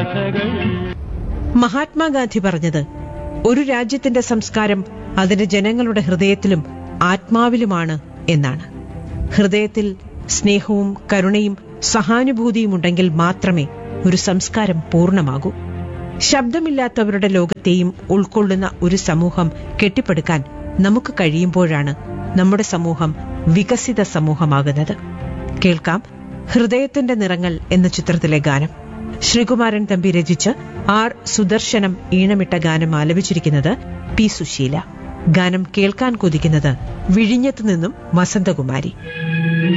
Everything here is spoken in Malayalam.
ഭാഷകൾ മഹാത്മാഗാന്ധി പറഞ്ഞത് ഒരു രാജ്യത്തിന്റെ സംസ്കാരം അതിന്റെ ജനങ്ങളുടെ ഹൃദയത്തിലും ആത്മാവിലുമാണ് എന്നാണ് ഹൃദയത്തിൽ സ്നേഹവും കരുണയും സഹാനുഭൂതിയും ഉണ്ടെങ്കിൽ മാത്രമേ ഒരു സംസ്കാരം പൂർണ്ണമാകൂ ശബ്ദമില്ലാത്തവരുടെ ലോകത്തെയും ഉൾക്കൊള്ളുന്ന ഒരു സമൂഹം കെട്ടിപ്പടുക്കാൻ നമുക്ക് കഴിയുമ്പോഴാണ് നമ്മുടെ സമൂഹം വികസിത സമൂഹമാകുന്നത് കേൾക്കാം ഹൃദയത്തിന്റെ നിറങ്ങൾ എന്ന ചിത്രത്തിലെ ഗാനം ശ്രീകുമാരൻ തമ്പി രചിച്ച് ആർ സുദർശനം ഈണമിട്ട ഗാനം ആലപിച്ചിരിക്കുന്നത് പി സുശീല ഗാനം കേൾക്കാൻ കൊതിക്കുന്നത് വിഴിഞ്ഞത്തു നിന്നും വസന്തകുമാരി